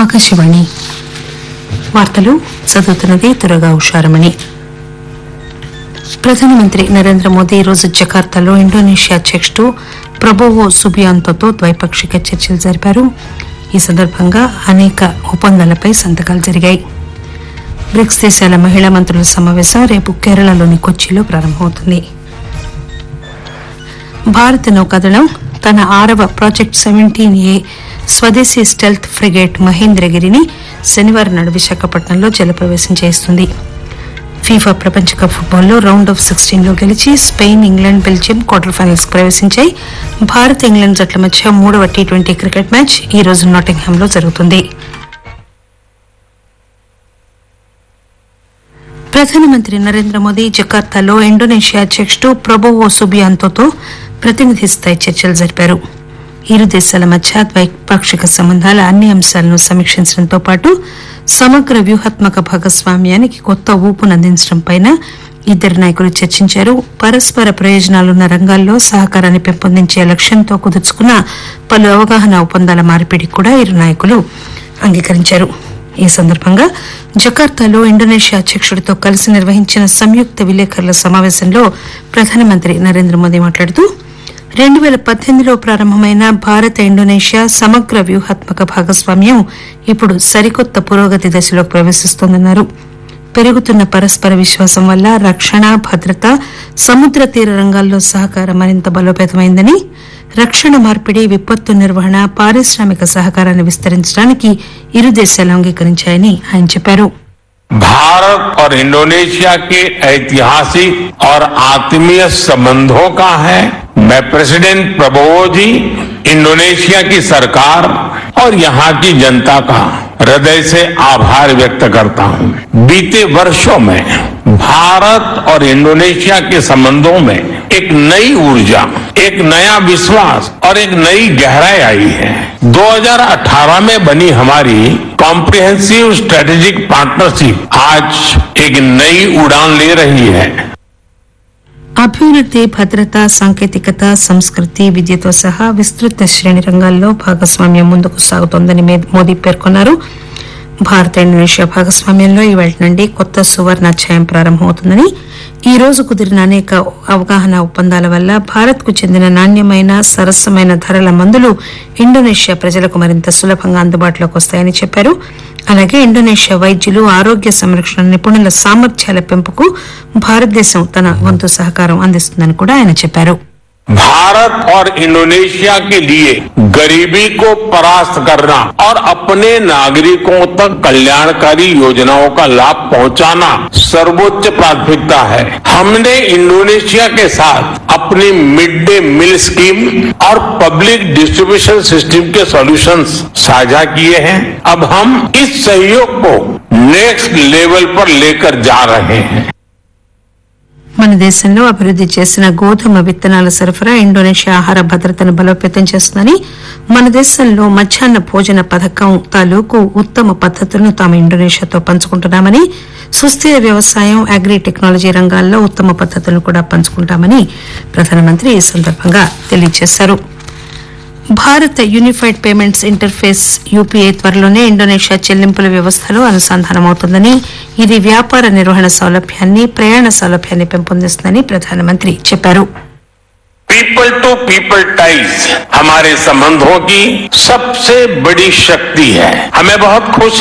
ఆకాశవాణి వార్తలు చదువుతున్నది తురగా ఉషారమణి ప్రధానమంత్రి నరేంద్ర మోదీ ఈరోజు జకార్తాలో ఇండోనేషియా అధ్యకుడు ప్రబోవో సుబియాంతోతో ద్వైపాక్షిక చర్చలు జరిపారు ఈ సందర్భంగా అనేక ఒప్పందాలపై సంతకాలు జరిగాయి బ్రిక్స్ దేశాల మహిళా మంత్రుల సమావేశం రేపు కేరళలోని కొచ్చిలో ప్రారంభమవుతుంది భారత నౌకాదళం తన ఆరవ ప్రాజెక్ట్ సెవెంటీన్ ఏ స్వదేశీ స్టెల్త్ ఫ్రిగేట్ మహేంద్రగిరిని శనివారం నాడు విశాఖపట్నంలో జలప్రవేశం చేస్తుంది ఫీఫా ప్రపంచ కప్ ఫుట్బాల్లో రౌండ్ ఆఫ్ సిక్స్టీన్ లో గెలిచి Spain England Belgium quarter finals ప్రవేశించాయి భారత్ ఇంగ్లాండ్ జట్ల మధ్య మూడవ టీ ట్వంటీ క్రికెట్ మ్యాచ్ ఈ రోజు నాటింగ్హామ్ లో జరుగుతుంది ప్రధానమంత్రి నరేంద్ర మోదీ జకార్తాలో ఇండోనేషియా అధ్యకుడు ప్రబోవో సుబియాంతోతో ప్రతినిధి స్థాయి చర్చలు జరిపారు ఇరు దేశాల మధ్య ద్వైపాక్షిక సంబంధాల అన్ని అంశాలను సమీక్షించడంతో పాటు సమగ్ర వ్యూహాత్మక భాగస్వామ్యానికి కొత్త ఊపునందించడంపై ఇద్దరు నాయకులు చర్చించారు పరస్పర ప్రయోజనాలున్న రంగాల్లో సహకారాన్ని పెంపొందించే లక్ష్యంతో కుదుర్చుకున్న పలు అవగాహన ఒప్పందాల మార్పిడికి కూడా ఇరు నాయకులు అంగీకరించారు ఈ సందర్భంగా జకార్తాలో ఇండోనేషియా అధ్యకుడితో కలిసి నిర్వహించిన సంయుక్త విలేకరుల సమావేశంలో ప్రధానమంత్రి నరేంద్ర మోదీ మాట్లాడుతూ రెండు పేల పద్దెనిమిదిలో ప్రారంభమైన భారత ఇండోనేషియా సమగ్ర వ్యూహాత్మక భాగస్వామ్యం ఇప్పుడు సరికొత్త పురోగతి దశలోకి ప్రవేశిస్తోందన్నారు పెరుగుతున్న పరస్పర విశ్వాసం వల్ల రక్షణ భద్రత సముద్ర తీర రంగాల్లో సహకారం మరింత బలోపేతమైందని రక్షణ మార్పిడి విపత్తు నిర్వహణ పారిశ్రామిక సహకారాన్ని విస్తరించడానికి ఇరు దేశాలు అంగీకరించాయని ఆయన చెప్పారు भारत और इंडोनेशिया के ऐतिहासिक और आत्मीय संबंधों का है मैं प्रेसिडेंट प्रबोवो जी इंडोनेशिया की सरकार और यहाँ की जनता का हृदय से आभार व्यक्त करता हूँ बीते वर्षों में भारत और इंडोनेशिया के संबंधों में एक नई ऊर्जा एक नया विश्वास और एक नई गहराई आई है 2018 में बनी हमारी कॉम्प्रिहेंसिव स्ट्रेटेजिक पार्टनरशिप आज एक नई उड़ान ले रही है అభివృద్ది భద్రత సాంకేతికత సంస్కృతి విద్యతో సహా విస్తృత శ్రేణి రంగాల్లో భాగస్వామ్యం ముందుకు సాగుతోందని మే- మోదీ పేర్కొన్నారు భారత ఇండోనేషియా భాగస్వామ్యంలో ఇవాళ నుండి కొత్త సువర్ణాధ్యాయం ప్రారంభమవుతుందని ఈ రోజు కుదిరిన అనేక అవగాహన ఒప్పందాల వల్ల భారత్ కు చెందిన నాణ్యమైన సరసమైన ధరల మందులు ఇండోనేషియా ప్రజలకు మరింత సులభంగా అందుబాటులోకి వస్తాయని చెప్పారు అలాగే ఇండోనేషియా వైద్యులు ఆరోగ్య సంరక్షణ నిపుణుల సామర్థ్యాల పెంపుకు భారతదేశం తన వంతు సహకారం అందిస్తుందని కూడా ఆయన చెప్పారు भारत और इंडोनेशिया के लिए गरीबी को परास्त करना और अपने नागरिकों तक कल्याणकारी योजनाओं का लाभ पहुंचाना सर्वोच्च प्राथमिकता है हमने इंडोनेशिया के साथ अपनी मिड डे मील स्कीम और पब्लिक डिस्ट्रीब्यूशन सिस्टम के सॉल्यूशंस साझा किए हैं अब हम इस सहयोग को नेक्स्ट लेवल पर लेकर जा रहे हैं మన దేశంలో అభివృద్ది చేసిన గోధుమ విత్తనాల సరఫరా ఇండోనేషియా ఆహార భద్రతను బలోపేతం చేస్తుందని మన దేశంలో మధ్యాహ్న భోజన పథకం తాలూకు ఉత్తమ పద్దతులను తాము ఇండోనేషియాతో పంచుకుంటున్నామని సుస్థిర వ్యవసాయం అగ్రి టెక్నాలజీ రంగాల్లో ఉత్తమ పద్దతులను కూడా పంచుకుంటామని ప్రధానమంత్రి ఈ సందర్భంగా తెలియజేశారు భారత యూనిఫైడ్ పేమెంట్స్ ఇంటర్ఫేస్ యూపీఐ త్వరలోనే ఇండోనేషియా చెల్లింపుల వ్యవస్థలో అనుసంధానమవుతుందని ఇది వ్యాపార నిర్వహణ సౌలభ్యాన్ని ప్రయాణ సౌలభ్యాన్ని పెంపొందిస్తుందని ప్రధానమంత్రి చెప్పారు पीपल टू पीपल टाइज हमारे संबंधों की सबसे बड़ी शक्ति है हमें बहुत खुशी